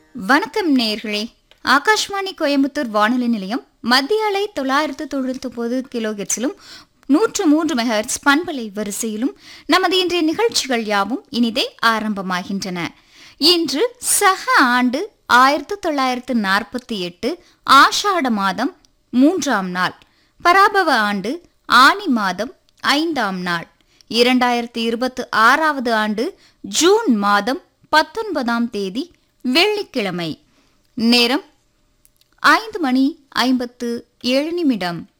வணக்கம் நேயர்களே ஆகாஷ்வாணி கோயம்புத்தூர் வானொலி நிலையம் மத்திய அலை தொள்ளாயிரத்து தொண்ணூத்தி ஒன்பது கிலோஹெட்ஸிலும் நூற்று மூன்று மெகர்ட்ஸ் பண்பலை வரிசையிலும் நமது இன்றைய நிகழ்ச்சிகள் யாவும் இனிதே ஆரம்பமாகின்றன இன்று சக ஆண்டு ஆயிரத்து தொள்ளாயிரத்து நாற்பத்தி எட்டு ஆஷாட மாதம் மூன்றாம் நாள் பராபவ ஆண்டு ஆனி மாதம் ஐந்தாம் நாள் இரண்டாயிரத்தி இருபத்தி ஆறாவது ஆண்டு ஜூன் மாதம் பத்தொன்பதாம் தேதி வெள்ளிக்கிழமை நேரம் ஐந்து மணி ஐம்பத்து ஏழு நிமிடம்